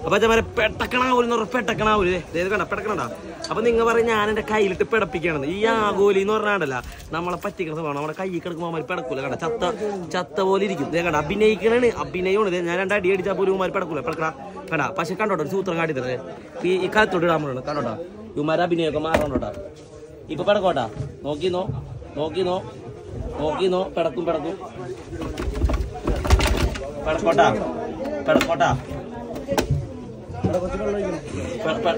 അപ്പൊ അച്ഛന്മാരെ പെട്ടക്കണാവൂല് എന്ന് പറഞ്ഞ പെട്ടക്കണാവൂല് ഏത് കണ്ട പെട്ടക്കണണ്ട അപ്പൊ നിങ്ങൾ പറയും ഞാൻ എന്റെ കയ്യിലിട്ട് പിടപ്പിക്കണെന്ന് ഈ ആഗോലി എന്ന് പറഞ്ഞാണ്ടല്ല നമ്മളെ പറ്റിക്കണ സ്വഭാവം നമ്മുടെ കൈ കിടക്കുമ്പോൾ അവന്മാർ പിടക്കൂല കണ്ട ചത്ത ചത്ത പോലെ ഇരിക്കും ഇതേ കണ്ട അഭിനയിക്കണാണ് അഭിനയമാണ് ഇത് ഞാൻ രണ്ട് അടി അടിച്ചാൽ പോലും ഇവന്മാർ പിടക്കൂല പിടക്കട കണ്ട പക്ഷെ കണ്ടോട്ടോ ഒരു സൂത്രം കാട്ടി തരേ ഈ ഈ കാലത്തോട്ട് ഇടാൻ പറയണം കണ്ടോട്ടാ ഇവന്മാരെ അഭിനയമൊക്കെ മാറണോട്ടാ ഇപ്പൊ പിടക്കോട്ടാ നോക്കിന്നോ നോക്കിന്നോ നോക്കിന്നോ പിടക്കും പിടക്കും പിടക്കോട്ടാ പിടക്കോട്ടാ പെ- പെ-